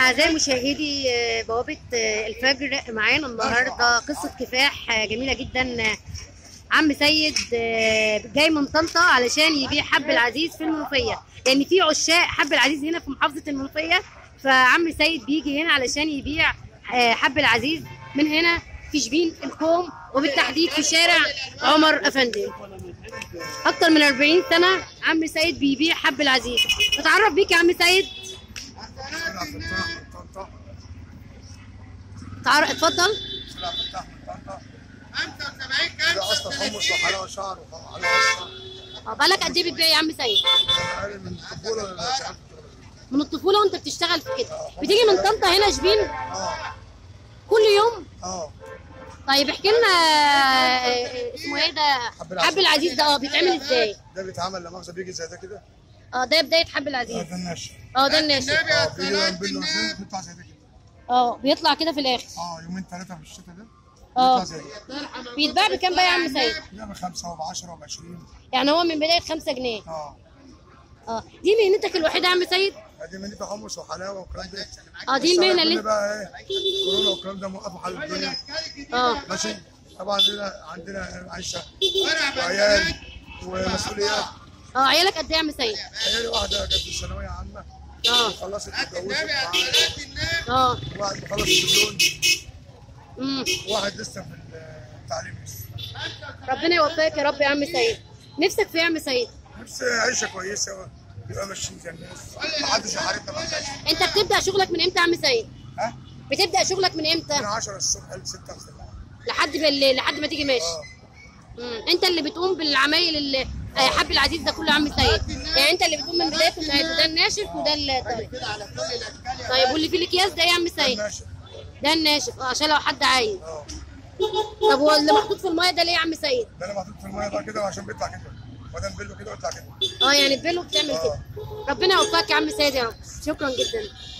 أعزائي مشاهدي آه، بوابة آه، الفجر معانا النهاردة قصة كفاح آه، جميلة جدا آه، عم سيد آه، جاي من طنطا علشان يبيع حب العزيز في المنوفية لأن في عشاق حب العزيز هنا في محافظة المنوفية فعم سيد بيجي هنا علشان يبيع آه، حب العزيز من هنا في شبين الكوم وبالتحديد في شارع عمر أفندي أكتر من 40 سنة عم سيد بيبيع حب العزيز نتعرف بيك يا عم سيد طلع فتاح من طنطا تعرف اتفضل طلع فتاح من طنطا ده اصلا حمص وحلاوه شعر وحلاوه اصفر اه بقالك قد ايه بتبيع يا عم سيد؟ انا من الطفوله اللي شغال من الطفوله وانت بتشتغل في كده بتيجي من طنطا هنا شبين اه كل يوم اه طيب احكي لنا آه، اسمه ايه ده حب العزيز. حب العزيز ده اه بيتعمل ازاي؟ ده بيتعمل لما مؤاخذه بيجي زي ده كده اه ده بدايه حب اه العزيز ده الناشف اه ده الناشف اه بيجي بقى نبله عشان بيطلع زي ده كده اه بيطلع كده في الاخر اه يومين ثلاثه في الشتاء ده اه. بيطلع زي ده بيتباع بكام بقى يا عم سيد؟ ده بخمسه وبعشره وبعشرين يعني هو من بدايه 5 جنيه اه اه دي مهنتك الوحيده يا عم سيد؟ ادي مني حمص وحلاوه والكلام ده اه دي بس المهنه أنا اللي كل انت بقى ايه كورونا والكلام ده موقفوا حال الدنيا اه ماشي طبعا هنا عندنا عيشه وعيال ومسؤوليات اه عيالك قد ايه يا عم سيد؟ عيالي واحده كانت في الثانويه عامه اه خلصت اتجوزت اه واحد مخلص الدبلوم امم وواحد لسه في التعليم لسه ربنا يوفقك يا رب يا عم سيد نفسك في إيه يا عم سيد؟ بس عيشه كويسه يبقى ماشيين زي الناس ما حدش يحاربنا بقى انت بتبدا شغلك من امتى يا عم سيد؟ ها بتبدا شغلك من من امتى 10 الصبح ل 6 الصبح لحد بالليل لحد ما تيجي ماشي اه مم. انت اللي بتقوم بالعمايل اللي آه، حب العزيز ده كله يا عم سيد يعني انت اللي بتقوم من بدايته لنهايته ده الناشف وده ال طيب واللي فيه الاكياس ده إيه يا عم سيد ماشي ده الناشف اه عشان لو حد عايز اه طب هو اللي محطوط في المايه ده ليه يا عم سيد ده انا محطوط في الميه ده كده عشان بيطلع كده وده نبله كده ويطلع كده اه يعني البيلو بتعمل آه. كده ربنا يوفقك يا عم سيد يا رب شكرا جدا